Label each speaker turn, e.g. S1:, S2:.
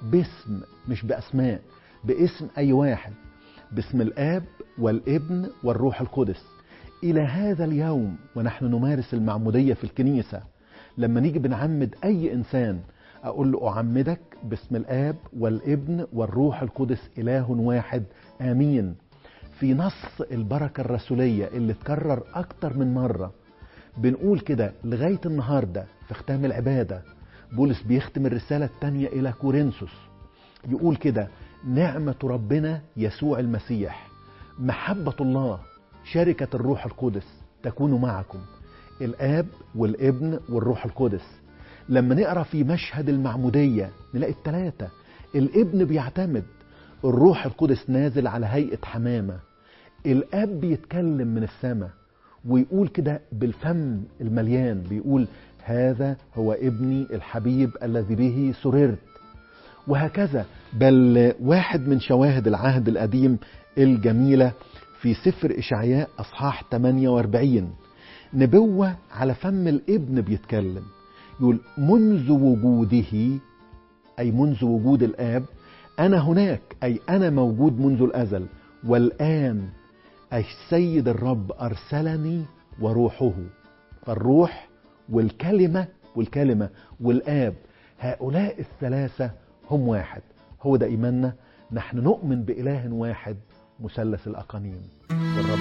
S1: باسم مش بأسماء باسم أي واحد باسم الآب والابن والروح القدس إلى هذا اليوم ونحن نمارس المعمودية في الكنيسة لما نيجي بنعمد أي إنسان أقول له أعمدك باسم الآب والابن والروح القدس إله واحد آمين في نص البركة الرسولية اللي اتكرر أكتر من مرة بنقول كده لغاية النهاردة في ختام العبادة بولس بيختم الرسالة الثانية إلى كورنثوس يقول كده نعمة ربنا يسوع المسيح محبة الله شركة الروح القدس تكون معكم الآب والابن والروح القدس لما نقرا في مشهد المعمودية نلاقي الثلاثة الابن بيعتمد الروح القدس نازل على هيئة حمامة الاب بيتكلم من السماء ويقول كده بالفم المليان بيقول هذا هو ابني الحبيب الذي به سررت وهكذا بل واحد من شواهد العهد القديم الجميلة في سفر إشعياء أصحاح 48 نبوة على فم الابن بيتكلم يقول منذ وجوده أي منذ وجود الآب أنا هناك أي أنا موجود منذ الأزل والآن أي السيد الرب أرسلني وروحه فالروح والكلمة والكلمة والآب هؤلاء الثلاثة هم واحد هو ده إيماننا نحن نؤمن بإله واحد مثلث الأقانيم والرب